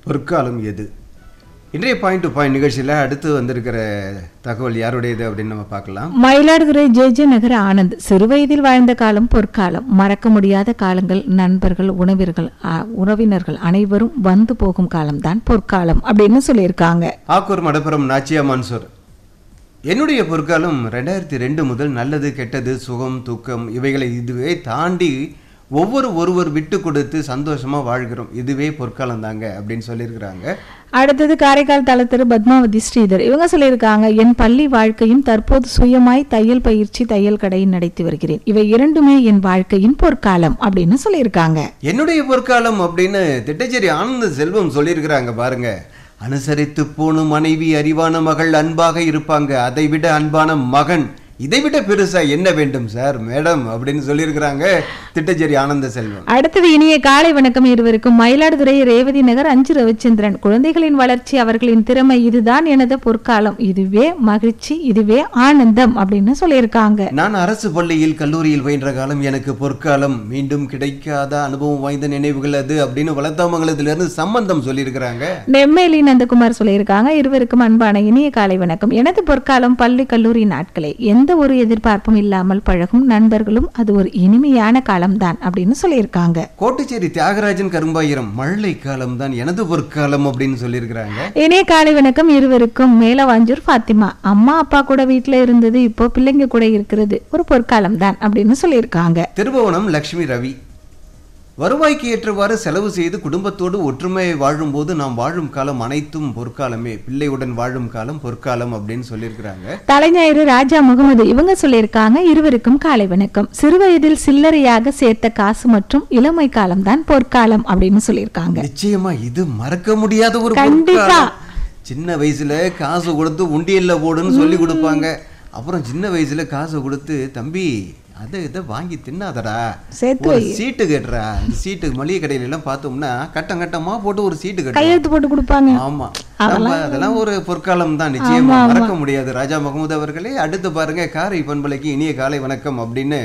பொற்காலம் எது இன்றைய பாயிண்ட் டு பாயிண்ட் நிகழ்ச்சியில் அடுத்து வந்திருக்கிற தகவல் யாருடையது அப்படின்னு நம்ம பார்க்கலாம் மயிலாடுதுறை ஜே ஜே நகர ஆனந்த் சிறுவயதில் வாழ்ந்த காலம் பொற்காலம் மறக்க முடியாத காலங்கள் நண்பர்கள் உணவிர்கள் அ- உறவினர்கள் அனைவரும் வந்து போகும் காலம்தான் பொற்காலம் அப்படின்னு சொல்லியிருக்காங்க ஆக்கூர் மடப்புறம் நாச்சியா மன்சூர் என்னுடைய பொற்காலம் ரெண்டாயிரத்தி ரெண்டு முதல் நல்லது கெட்டது சுகம் துக்கம் இவைகளை இதுவே தாண்டி ஒவ்வொரு ஒருவர் விட்டு கொடுத்து சந்தோஷமா வாழ்கிறோம் இதுவே பொற்காலம் தாங்க அப்படின்னு சொல்லியிருக்கிறாங்க அடுத்தது காரைக்கால் தளத்திரு பத்மாவதி ஸ்ரீதர் இவங்க சொல்லியிருக்காங்க என் பள்ளி வாழ்க்கையும் தற்போது சுயமாய் தையல் பயிற்சி தையல் கடையை நடத்தி வருகிறேன் இவை இரண்டுமே என் வாழ்க்கையின் பொற்காலம் அப்படின்னு சொல்லியிருக்காங்க என்னுடைய பொற்காலம் அப்படின்னு திட்டச்சேரி ஆனந்த செல்வம் சொல்லியிருக்கிறாங்க பாருங்க அனுசரித்து போணும் மனைவி அறிவான மகள் அன்பாக இருப்பாங்க அதை விட அன்பான மகன் இதை விட பெருசா என்ன வேண்டும் சார் மேடம் அப்படின்னு சொல்லியிருக்கிறாங்க திட்டச்சேரி ஆனந்த செல்வம் அடுத்தது இனிய காலை வணக்கம் இருவருக்கும் மயிலாடுதுறை ரேவதி நகர் அஞ்சு ரவிச்சந்திரன் குழந்தைகளின் வளர்ச்சி அவர்களின் திறமை இதுதான் எனது பொற்காலம் இதுவே மகிழ்ச்சி இதுவே ஆனந்தம் அப்படின்னு சொல்லியிருக்காங்க நான் அரசு பள்ளியில் கல்லூரியில் பயின்ற காலம் எனக்கு பொற்காலம் மீண்டும் கிடைக்காத அனுபவம் வாய்ந்த நினைவுகள் அது அப்படின்னு வளர்த்தாமங்கலத்துல இருந்து சம்பந்தம் சொல்லியிருக்கிறாங்க நெம்மேலி நந்தகுமார் சொல்லியிருக்காங்க இருவருக்கும் அன்பான இனிய காலை வணக்கம் எனது பொற்காலம் பள்ளி கல்லூரி நாட்களே எந்த ஒரு எதிர்பார்ப்பும் இல்லாமல் பழகும் நண்பர்களும் அது ஒரு இனிமையான காலம்தான் அப்படின்னு சொல்லியிருக்காங்க கோட்டுச்சேரி தியாகராஜன் கரும்பாயிரம் மழலை காலம் தான் எனது பொற்காலம் அப்படின்னு சொல்லியிருக்கிறாங்க இனிய காலை வணக்கம் இருவருக்கும் மேலவாஞ்சூர் ஃபாத்திமா அம்மா அப்பா கூட வீட்ல இருந்தது இப்போ பிள்ளைங்க கூட இருக்கிறது ஒரு பொற்காலம் தான் அப்படின்னு சொல்லியிருக்காங்க திருபுவனம் லக்ஷ்மி ரவி வருவாய்க்கு ஏற்றவாறு செலவு செய்து குடும்பத்தோடு ஒற்றுமை வாழும்போது நாம் வாழும் காலம் அனைத்தும் பொற்காலமே பிள்ளையுடன் வாழும் காலம் பொற்காலம் அப்படின்னு சொல்லியிருக்கிறாங்க தலைஞாயிறு ராஜா முகமது இவங்க சொல்லியிருக்காங்க இருவருக்கும் காலை வணக்கம் சிறுவயதில் சில்லறையாக சேர்த்த காசு மற்றும் இளமை காலம் தான் பொற்காலம் அப்படின்னு சொல்லியிருக்காங்க நிச்சயமா இது மறக்க முடியாத ஒரு கண்டிப்பா. பொற்காலம் சின்ன வயசுல காசு கொடுத்து உண்டியல்ல போடுன்னு சொல்லி கொடுப்பாங்க அப்புறம் சின்ன வயசுல காசு கொடுத்து தம்பி அதை இதை வாங்கி தின்னாதடா சேர்த்து ஒரு சீட்டு கட்டுறா இந்த சீட்டு மளிகை கடையில எல்லாம் பார்த்தோம்னா கட்டம் கட்டமா போட்டு ஒரு சீட்டு கட்டுறோம் கையெழுத்து போட்டு கொடுப்பாங்க ஆமா நம்ம அதெல்லாம் ஒரு பொற்காலம் தான் நிச்சயமா மறக்க முடியாது ராஜா முகமது அவர்களே அடுத்து பாருங்க காரை பண்பலைக்கு இனிய காலை வணக்கம் அப்படின்னு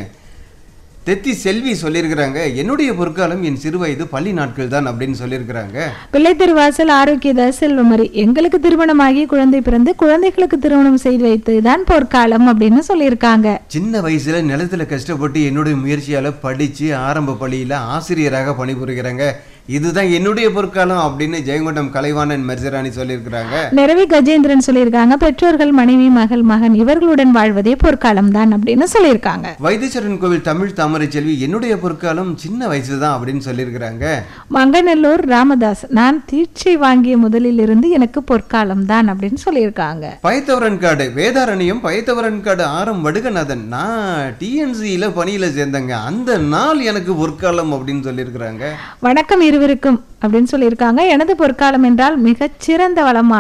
தெத்தி செல்வி சொல்லியிருக்கிறாங்க என்னுடைய பொற்காலம் என் சிறுவயது பள்ளி நாட்கள் தான் அப்படின்னு சொல்லியிருக்கிறாங்க பிள்ளை திருவாசல் ஆரோக்கியதாஸ் செல்வமரி எங்களுக்கு திருமணமாகி குழந்தை பிறந்து குழந்தைகளுக்கு திருமணம் செய்து வைத்ததுதான் பொற்காலம் அப்படின்னு சொல்லியிருக்காங்க சின்ன வயசுல நிலத்துல கஷ்டப்பட்டு என்னுடைய முயற்சியால படிச்சு ஆரம்ப பள்ளியில ஆசிரியராக பணிபுரிகிறாங்க இதுதான் என்னுடைய பொற்காலம் அப்படின்னு ஜெயங்கொண்டம் கலைவாணன் மெர்சராணி சொல்லியிருக்கிறாங்க நிறவி கஜேந்திரன் சொல்லியிருக்காங்க பெற்றோர்கள் மனைவி மகள் மகன் இவர்களுடன் வாழ்வதே பொற்காலம் தான் அப்படின்னு சொல்லியிருக்காங்க வைத்தீஸ்வரன் கோவில் தமிழ் தாமரை செல்வி என்னுடைய பொற்காலம் சின்ன வயசு தான் அப்படின்னு சொல்லியிருக்கிறாங்க மங்கநல்லூர் ராமதாஸ் நான் தீட்சை வாங்கிய முதலில் இருந்து எனக்கு பொற்காலம் தான் அப்படின்னு சொல்லியிருக்காங்க பயத்தவரன் காடு வேதாரண்யம் பயத்தவரன் காடு ஆரம் வடுகநாதன் நான் டிஎன்சியில பணியில சேர்ந்தேங்க அந்த நாள் எனக்கு பொற்காலம் அப்படின்னு சொல்லியிருக்கிறாங்க வணக்கம் இருவருக்கும் அப்படின்னு சொல்லியிருக்காங்க எனது பொற்காலம் என்றால் மிகச்சிறந்த வளமான